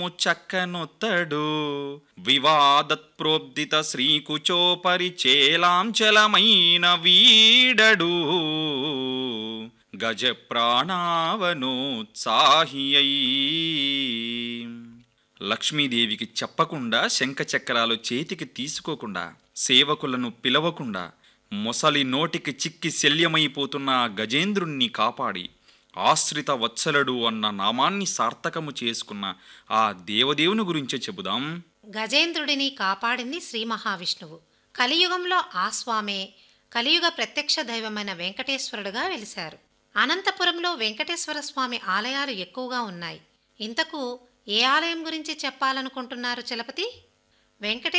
చక్కనొత్తడు వివాదత్ప్రోబ్దిత శ్రీకుచోపరిచేలాంచలమైన వీడడు గజ ప్రాణావనోత్సాహియై లక్ష్మీదేవికి చెప్పకుండా శంఖచక్రాలు చేతికి తీసుకోకుండా సేవకులను పిలవకుండా మొసలి నోటికి చిక్కి శల్యమైపోతున్న ఆ గజేంద్రుణ్ణి కాపాడి ఆశ్రిత వత్సలుడు అన్న నామాన్ని సార్థకము చేసుకున్న ఆ దేవదేవుని గురించే చెబుదాం గజేంద్రుడిని కాపాడింది శ్రీ మహావిష్ణువు కలియుగంలో ఆ స్వామే కలియుగ ప్రత్యక్ష దైవమైన వెంకటేశ్వరుడుగా వెలిశారు అనంతపురంలో వెంకటేశ్వర స్వామి ఆలయాలు ఎక్కువగా ఉన్నాయి ఇంతకు ఏ ఆలయం గురించి చెప్పాలనుకుంటున్నారు చలపతి వెంకటేశ్వర